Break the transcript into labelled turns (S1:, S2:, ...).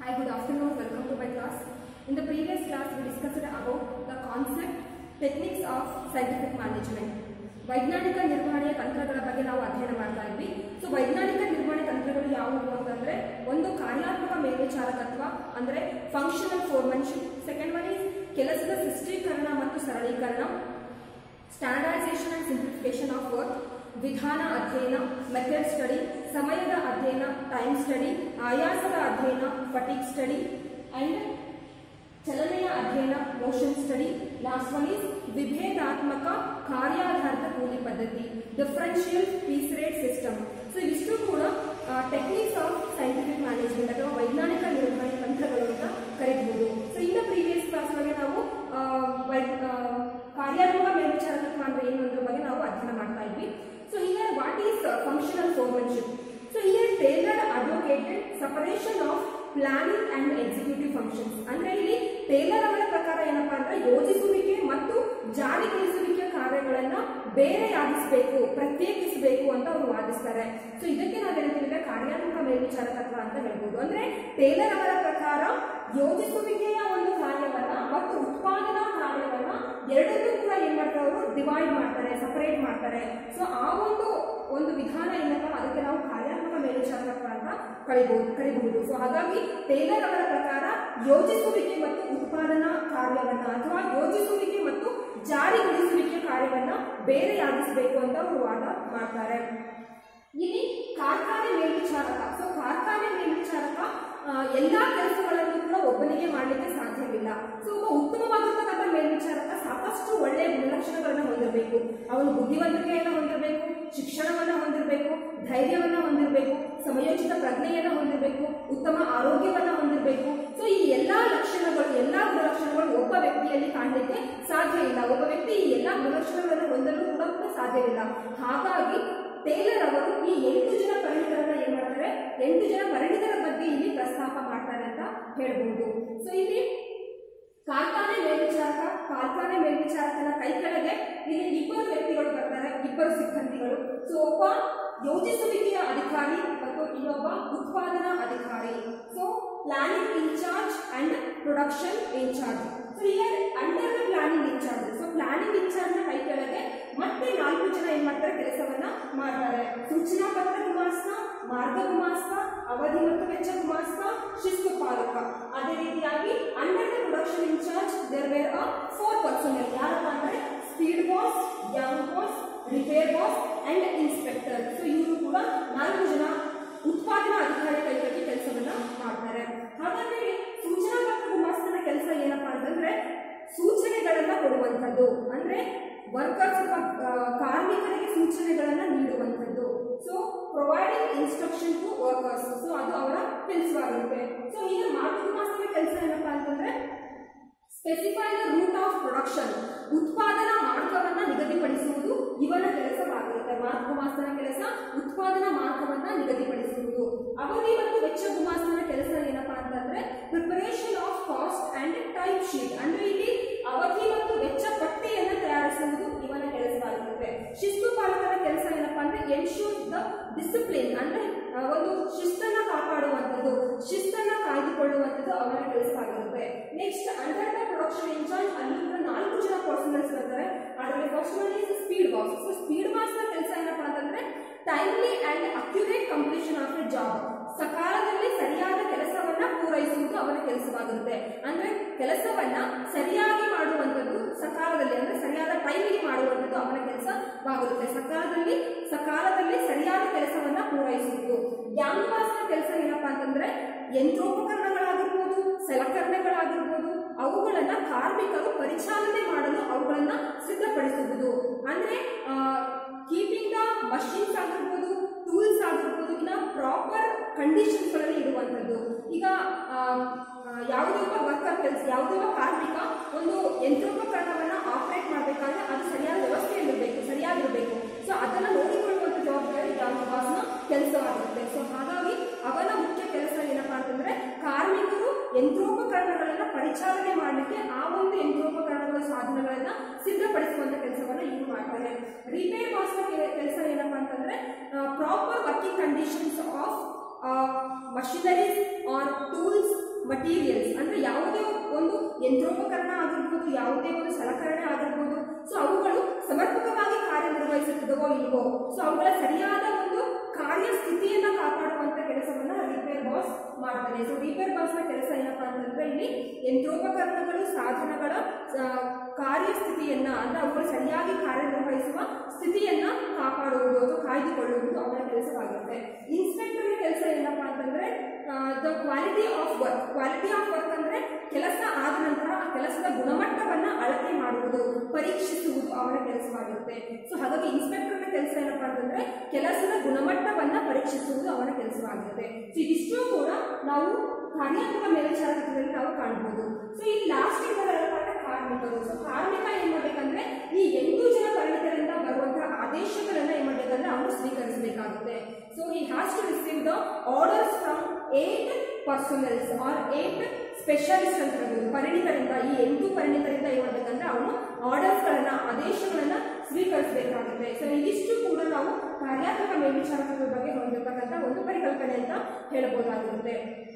S1: Hi, good afternoon. Welcome to my class. In the previous class, we discussed about the concept, techniques of scientific management. ವೈಜ್ಞಾನಿಕ ನಿರ್ವಹಣೆಯ ತಂತ್ರಗಳ ಬಗ್ಗೆ ನಾವು ಅಧ್ಯಯನ ಮಾಡ್ತಾ ಇದ್ವಿ ಸೊ ವೈಜ್ಞಾನಿಕ ನಿರ್ವಹಣೆ ತಂತ್ರಗಳು ಯಾವುವು ಅಂತಂದ್ರೆ ಒಂದು ಕಾರ್ಯಾತ್ಮಕ ಮೇಲ್ವಿಚಾರಕತ್ವ ಅಂದ್ರೆ functional foremanship second one is ಕೆಲಸದ ಸೃಷ್ಟೀಕರಣ ಮತ್ತು ಸರಳೀಕರಣ standardisation and simplification of work ವಿಧಾನ ಅಧ್ಯಯನ ಮೆಥಡ್ ಸ್ಟಡಿ ಸಮಯದ ಅಧ್ಯಯನ ಟೈಮ್ ಸ್ಟಡಿ ಆಯಾಸದ ಅಧ್ಯಯನ ಫಟಿಕ್ ಸ್ಟಡಿ ಅಂಡ್ ಚಲನೆಯ ಅಧ್ಯಯನ motion study last one is ವಿಭೇದಾತ್ಮಕ ಕಾರ್ಯಾಧಾರಿತ ಕೂಲಿ ಪದ್ಧತಿ differential piece rate system so ಇವಿಷ್ಟು ಕೂಡ ಟೆಕ್ನಿಕ್ಸ್ ಆಫ್ ಸೈಂಟಿಫಿಕ್ ಮ್ಯಾನೇಜ್ಮೆಂಟ್ ಅಥವಾ ವೈಜ್ಞಾನಿಕ ನಿರ್ವಹಣೆ ತಂತ್ರಗಳು ಅಂತ ಕರೀಬಹುದು ಸೊ ಇನ್ನ ಪ್ರೀವಿಯಸ್ ಕ್ಲಾಸ್ ಒಳಗೆ ನಾವು ಆ, ವೈ- ಆ, ಕಾರ್ಯಾತ್ಮಕ ಮೇಲ್ವಿಚಾರಕತ್ವ ಅಂದ್ರೆ ಏನು ಅನ್ನೋದ್ರ ಬಗ್ಗೆ ನಾವು ಅಧ್ಯಯನ ಮಾಡ್ತಾ ಇದ್ವಿ so here what is functional foremanship so here Taylor advocated separation of planning and executive functions ಅಂದ್ರೆ ಇಲ್ಲಿ ಟೇಲರ್ ಅವರ ಪ್ರಕಾರ ಏನಪ್ಪಾ ಅಂದ್ರೆ ಯೋಜಿಸುವಿಕೆ ಮತ್ತು ಜಾರಿಗೊಳಿಸುವಿಕೆ ಕಾರ್ಯಗಳನ್ನ ಬೇರೆಯಾಗಿಸಬೇಕು ಪ್ರತ್ಯೇಕಿಸಬೇಕು ಅಂತ ಅವರು ವಾದಿಸ್ತಾರೆ ಸೊ ಇದಕ್ಕೆ ನಾವೇನಂತೀವಿ ಕಾರ್ಯಾತ್ಮಕ ಮೇಲ್ವಿಚಾರಕತ್ವ ಅಂತ ಹೇಳ್ಬೋದು ಅಂದ್ರೆ ಟೇಲರ್ ಅವರ ಪ್ರಕಾರ ಯೋಜಿಸುವಿಕೆಯ ಒಂದು ಕಾರ್ಯವನ್ನ ಮತ್ತು ಉತ್ಪಾದನಾ ಕಾರ್ಯವನ್ನ ಎರಡನ್ನೂ ಕೂಡ ಏನ್ ಮಾಡ್ತಾರೆ ಅವರು ಡಿವೈಡ್ ಮಾಡ್ತಾರೆ ಸಪರೇಟ್ ಮಾಡ್ತಾರೆ ಸೊ ಆ ಒಂದು ಒಂದು ವಿಧಾನ ಏನಪ್ಪ ಅದಕ್ಕೆ ನಾವು ಕಾರ್ಯಾತ್ಮಕ ಮೇಲ್ವಿಚಾರಕತ್ವ ಅಂತ ಕರಿಬಹುದು ಕರಿಬಹುದು ಸೊ ಹಾಗಾಗಿ ಟೇಲರ್ ಅವರ ಪ್ರಕಾರ ಯೋಜಿಸುವಿಕೆ ಮತ್ತು ಉತ್ಪಾದನಾ ಕಾರ್ಯವನ್ನ ಅಥವಾ ಯೋಜಿಸುವಿಕೆ ಮತ್ತು ಜಾರಿಗೊಳಿಸುವಿಕೆ ಕಾರ್ಯವನ್ನ ಬೇರೆಯಾಗಿಸಬೇಕು ಅಂತ ಅವರು ವಾದ ಮಾಡ್ತಾರೆ ಇಲ್ಲಿ ಕಾರ್ಖಾನೆ ಮೇಲ್ವಿಚಾರಕ ಸೊ ಕಾರ್ಖಾನೆ ಮೇಲ್ವಿಚಾರಕ ಆ, ಎಲ್ಲಾ ಕೆಲಸಗಳನ್ನು ಕೂಡ ಒಬ್ಬನಿಗೆ ಮಾಡಲಿಕ್ಕೆ ಸಾಧ್ಯವಿಲ್ಲ ಸೊ ಒಬ್ಬ ಉತ್ತಮವಾಗಿರ್ತಕ್ಕಂಥ ಮೇಲ್ವಿಚಾರಕ ಸಾಕಷ್ಟು ಒಳ್ಳೆಯ ಗುಣಲಕ್ಷಣಗಳನ್ನ ಹೊಂದಿರಬೇಕು ಅವನು ಬುದ್ಧಿವಂತಿಕೆಯನ್ನು ಹೊಂದಿರಬೇಕು ಶಿಕ್ಷಣವನ್ನ ಹೊಂದಿರಬೇಕು ಧೈರ್ಯವನ್ನ ಹೊಂದಿರಬೇಕು ಸಮಯೋಚಿತ ಪ್ರಜ್ಞೆಯನ್ನ ಹೊಂದಿರಬೇಕು ಉತ್ತಮ ಆರೋಗ್ಯವನ್ನ ಹೊಂದಿರಬೇಕು ಸೊ ಈ ಎಲ್ಲಾ ಲಕ್ಷಣಗಳು ಎಲ್ಲಾ ಗುಣಲಕ್ಷಣಗಳು ಒಬ್ಬ ವ್ಯಕ್ತಿಯಲ್ಲಿ ಕಾಣಲಿಕ್ಕೆ ಸಾಧ್ಯ ಇಲ್ಲ ಒಬ್ಬ ವ್ಯಕ್ತಿ ಈ ಎಲ್ಲಾ ಗುಣಲಕ್ಷಣಗಳನ್ನು ಹೊಂದಲು ಕೂಡ ಕೂಡ ಸಾಧ್ಯವಿಲ್ಲ ಹಾಗಾಗಿ ಟೇಲರ್ ಅವರು ಈ ಎಂಟು ಜನ ಪರಿಣಿತರನ್ನ ಏನ್ ಮಾಡ್ತಾರೆ ಎಂಟು ಜನ ಪರಿಣಿತರ ಬಗ್ಗೆ ಇಲ್ಲಿ ಪ್ರಸ್ತಾಪ ಮಾಡ್ತಾರೆ ಅಂತ ಹೇಳ್ಬಹುದು ಸೊ ಇಲ್ಲಿ ಕಾರ್ಖಾನೆ ಮೇಲ್ವಿಚಾರಕ ಕಾರ್ಖಾನೆ ಮೇಲ್ವಿಚಾರಕನ ಕೈ ಕೆಳಗೆ ಇಲ್ಲಿ ಇಬ್ಬರು ವ್ಯಕ್ತಿಗಳು ಬರ್ತಾರೆ ಇಬ್ಬರು ಸಿಬ್ಬಂದಿಗಳು ಸೊ ಒಬ್ಬ ಯೋಜಿಸುವಿಕೆಯ ಅಧಿಕಾರಿ ಮತ್ತು ಇನ್ನೊಬ್ಬ ಉತ್ಪಾದನಾ ಅಧಿಕಾರಿ so planning incharge and production incharge so here under the planning incharge so planning incharge ನ ಕೈ ಕೆಳಗೆ ಮತ್ತೆ ನಾಲ್ಕು ಜನ ಏನ್ ಮಾಡ್ತಾರೆ ಕೆಲಸವನ್ನ ಮಾಡ್ತಾರೆ ಸೂಚನಾ ಪತ್ರ ಗುಮಾಸ್ತ ಮಾರ್ಗ ಗುಮಾಸ್ತ ಅವಧಿ ಮತ್ತು ವೆಚ್ಚ ಗುಮಾಸ್ತ ಶಿಸ್ತು ಪಾಲಕ ಅದೇ ರೀತಿಯಾಗಿ under the production incharge there where a four personnel ಯಾರಪ್ಪ ಅಂದ್ರೆ speed boss gang boss repair boss and inspector so ಇವರು ಕೂಡ ನಾಲ್ಕು ಜನ ಉತ್ಪಾದನಾ ಅಧಿಕಾರಿ ಕೈಗಾಗಿ ಕೆಲಸವನ್ನ ಮಾಡ್ತಾರೆ ಹಾಗಾದ್ರೆ ಸೂಚನಾ ಪತ್ರ ಗುಮಾಸ್ತನ ಕೆಲಸ ಏನಪ್ಪಾ ಅಂತಂದ್ರೆ ಸೂಚನೆಗಳನ್ನ ಕೊಡುವಂಥದ್ದು ಅಂದ್ರೆ ವರ್ಕರ್ಸ್ ಕಾರ್ಮಿಕರಿಗೆ ಸೂಚನೆಗಳನ್ನ ನೀಡುವಂಥದ್ದು so providing instruction to workers so ಅದು ಅವರ ಕೆಲಸವಾಗಿರುತ್ತೆ ಸೊ ಈಗ ಮಾರ್ಗ ಗುಮಾಸ್ತನ ಕೆಲಸ ಏನಪ್ಪಾ ಅಂತಂದ್ರೆ specify the route of production ಉತ್ಪಾದನಾ ಮಾರ್ಗವನ್ನ ನಿಗದಿಪಡಿಸುವುದು ಇವನ ಕೆಲಸವಾಗಿರುತ್ತೆ ಮಾರ್ಗ ಗುಮಾಸ್ತನ ಕೆಲಸ ಉತ್ಪಾದನಾ ಮಾರ್ಗವನ್ನ ನಿಗದಿಪಡಿಸುವುದು ಅವಧಿ ಮತ್ತು ವೆಚ್ಚ ಗುಮಾಸ್ತನ ಕೆಲಸ ಏನಪ್ಪಾ ಅಂತಂದ್ರೆ preparation of cost and time sheet ಅಂದ್ರೆ ಇಲ್ಲಿ ಅವಧಿ ಮತ್ತು ವೆಚ್ಚ ಪಟ್ಟಿಯನ್ನು ತಯಾರಿಸುವುದು ಇವನ ಕೆಲಸವಾಗಿರುತ್ತೆ ಶಿಸ್ತು ಪಾಲಕರ ಕೆಲಸ ಏನಪ್ಪಾ ಅಂದ್ರೆ ಎನ್ಶೂರ್ ದ ಡಿಸಿಪ್ಲಿನ್ ಅಂದ್ರೆ ಆ, ಒಂದು ಶಿಸ್ತನ್ನ ಕಾಪಾಡುವಂಥದ್ದು ಶಿಸ್ತನ್ನ ಕಾಯ್ದುಕೊಳ್ಳುವಂಥದ್ದು ಅವರ ಕೆಲಸವಾಗಿರುತ್ತೆ next under the production incharge ಅಲ್ಲಿ ಕೂಡ ನಾಲ್ಕು ಜನ ಪರ್ಸನಲ್ಸ್ ಇರ್ತಾರೆ ಅದರಲ್ಲಿ first one is speed boss so speed boss ನ ಕೆಲಸ ಏನಪ್ಪಾ ಅಂತಂದ್ರೆ timely and accurate completion of a job ಸಕಾಲದಲ್ಲಿ ಸರಿಯಾದ ಕೆಲಸವನ್ನ ಪೂರೈಸುವುದು ಅವರ ಕೆಲಸವಾಗಿರುತ್ತೆ ಅಂದ್ರೆ ಕೆಲಸವನ್ನ ಸರಿಯಾಗಿ ಮಾಡುವಂಥದ್ದು ಸಕಾಲದಲ್ಲಿ ಅಂದ್ರೆ ಸರಿಯಾದ ಟೈಮಿಗೆ ಮಾಡುವಂಥದ್ದು ಅವನ ಕೆಲಸವಾಗಿರುತ್ತೆ ಸಕಾಲದಲ್ಲಿ ಸಕಾಲದಲ್ಲಿ ಸರಿಯಾದ ಕೆಲಸವನ್ನ ಪೂರೈಸುವುದು ಯಾಂಗ್ವಾಸ್ನ ಕೆಲಸ ಏನಪ್ಪಾ ಅಂತಂದ್ರೆ ಯಂತ್ರೋಪಕರಣಗಳಾಗಿರ್ಬೋದು ಸಲಕರಣೆಗಳಾಗಿರ್ಬೋದು ಅವುಗಳನ್ನ ಕಾರ್ಮಿಕರು ಪರಿಚಾಲನೆ ಮಾಡಲು ಅವುಗಳನ್ನ ಸಿದ್ಧಪಡಿಸುವುದು ಅಂದ್ರೆ ಕೀಪಿಂಗ್ ದ ಮಷಿನ್ಸ್ ಆಗಿರ್ಬೋದು ಟೂಲ್ಸ್ ಆಗಿರ್ಬೋದು ಇನ್ನ ಪ್ರಾಪರ್ ಕಂಡೀಷನ್ಸ್ಗಳಲ್ಲಿ ಇಡುವಂಥದ್ದು ಈಗ ಆ, ಆ, ಯಾವುದೇ ಒಬ್ಬ ವರ್ಕರ್ ಕೆಲಸ ಯಾವುದೇ ಒಬ್ಬ ಕಾರ್ಮಿಕ ಒಂದು ಯಂತ್ರೋಪಕರಣವನ್ನ ಆಪರೇಟ್ ಮಾಡಬೇಕಾದ್ರೆ ಅದು ಸರಿಯಾದ ವ್ಯವಸ್ಥೆಯಲ್ಲಿರಬೇಕು ಸರಿಯಾಗಿರಬೇಕು ಸೊ ಅದನ್ನ ನೋಡಿಕೊಳ್ಳುವಂತ ಜವಾಬ್ದಾರಿ ಬಾಸ್ನ ಕೆಲಸವಾಗಿರುತ್ತೆ ಸೊ ಹಾಗಾಗಿ ಅವನ ಮುಖ್ಯ ಕೆಲಸ ಏನಪ್ಪಾ ಅಂತಂದ್ರೆ ಕಾರ್ಮಿಕರು ಯಂತ್ರೋಪಕರಣಗಳನ್ನ ಪರಿಚಾಲನೆ ಮಾಡಲಿಕ್ಕೆ ಆ ಒಂದು ಯಂತ್ರೋಪಕರಣಗಳ ಸಾಧನಗಳನ್ನ ಸಿದ್ಧಪಡಿಸುವಂತ ಕೆಲಸವನ್ನ ಇವರು ಮಾಡ್ತಾರೆ ರಿಪೇರ್ ಬಾಸ್ನ ಕೆಲಸ ಏನಪ್ಪಾ ಅಂತಂದ್ರೆ proper working conditions of machineries or tools materials ಅಂದ್ರೆ ಯಾವುದೇ ಒಂದು ಯಂತ್ರೋಪಕರಣ ಆಗಿರ್ಬೋದು ಯಾವುದೇ ಒಂದು ಸಲಕರಣೆ ಆಗಿರ್ಬೋದು ಸೊ ಅವುಗಳು ಸಮರ್ಪಕವಾಗಿ ಕಾರ್ಯನಿರ್ವಹಿಸುತ್ತದವೋ ಇಲ್ವೋ ಸೊ ಅವುಗಳ ಸರಿಯಾದ ಒಂದು ಕಾರ್ಯಸ್ಥಿತಿಯನ್ನ ಕಾಪಾಡುವಂತ ಕೆಲಸವನ್ನ ರಿಪೇರ್ ಬಾಸ್ ಮಾಡ್ತಾನೆ ಸೊ ರಿಪೇರ್ ಬಾಸ್ ನ ಕೆಲಸ ಏನಪ್ಪಾ ಅಂತಂದ್ರೆ ಇಲ್ಲಿ ಯಂತ್ರೋಪಕರಣಗಳು ಸಾಧನಗಳ ಆ, ಕಾರ್ಯಸ್ಥಿತಿಯನ್ನ ಅಂದ್ರೆ ಅವುಗಳು ಸರಿಯಾಗಿ ಕಾರ್ಯನಿರ್ವಹಿಸುವ ಸ್ಥಿತಿಯನ್ನ ಕಾಪಾಡುವುದು ಅಥವಾ ಕಾಯ್ದುಕೊಳ್ಳುವುದು ಅವರ ಕೆಲಸವಾಗಿರುತ್ತೆ ಇನ್ಸ್ಪೆಕ್ಟರ್ ಕೆಲಸ ಏನಪ್ಪಾ ಅಂತಂದ್ರೆ the quality of work quality of work ಅಂದ್ರೆ ಕೆಲಸ ಆದ ನಂತರ ಆ ಕೆಲಸದ ಗುಣಮಟ್ಟವನ್ನ ಅಳತೆ ಮಾಡುವುದು ಪರೀಕ್ಷಿಸುವುದು ಅವರ ಕೆಲಸವಾಗಿರುತ್ತೆ ಸೊ ಹಾಗಾಗಿ ಇನ್ಸ್ಪೆಕ್ಟರ್ನ ಕೆಲಸ ಏನಪ್ಪಾ ಅಂತಂದ್ರೆ ಕೆಲಸದ ಗುಣಮಟ್ಟವನ್ನ ಪರೀಕ್ಷಿಸುವುದು ಅವರ ಕೆಲಸವಾಗಿರುತ್ತೆ ಸೊ ಇದಿಷ್ಟು ಕೂಡ ನಾವು ಕಾರ್ಯಾತ್ಮಕ ಮೇಲ್ವಿಚಾರಕರಲ್ಲಿ ನಾವು ಕಾಣಬಹುದು ಸೊ ಇಲ್ಲಿ ಲಾಸ್ಟ್ ಏನಪ್ಪ ಕಾರ್ಮಿಕರು ಸೊ ಕಾರ್ಮಿಕ ಏನ್ ಮಾಡ್ಬೇಕಂದ್ರೆ ಈ ಎಂಟು ಜನ ಪರಿಣಿತರಿಂದ ಬರುವಂತಹ ಆದೇಶಗಳನ್ನ ಏನ್ ಮಾಡ್ಬೇಕಂದ್ರೆ ಅವನು ಸ್ವೀಕರಿಸಬೇಕಾಗುತ್ತೆ ಸೊ ಈ has to receive the orders from eight personnels or eight specialist ಅಂತ ಹೇಳ್ಬೋದು ಪರಿಣಿತರಿಂದ ಈ ಎಂಟು ಪರಿಣಿತರಿಂದ ಏನ್ ಮಾಡ್ಬೇಕಂದ್ರೆ ಅವನು ಆರ್ಡರ್ಸ್ಗಳನ್ನ ಆದೇಶಗಳನ್ನ ಸ್ವೀಕರಿಸಬೇಕಾಗುತ್ತೆ ಸೊ ಇದಿಷ್ಟು ಕೂಡ ನಾವು ಕಾರ್ಯಾತ್ಮಕ ಮೇಲ್ವಿಚಾರಕರ ಬಗ್ಗೆ ಹೊಂದಿರತಕ್ಕಂಥ ಒಂದು ಪರಿಕಲ್ಪನೆ ಅಂತ ಹೇಳಬಹುದಾಗಿರುತ್ತೆ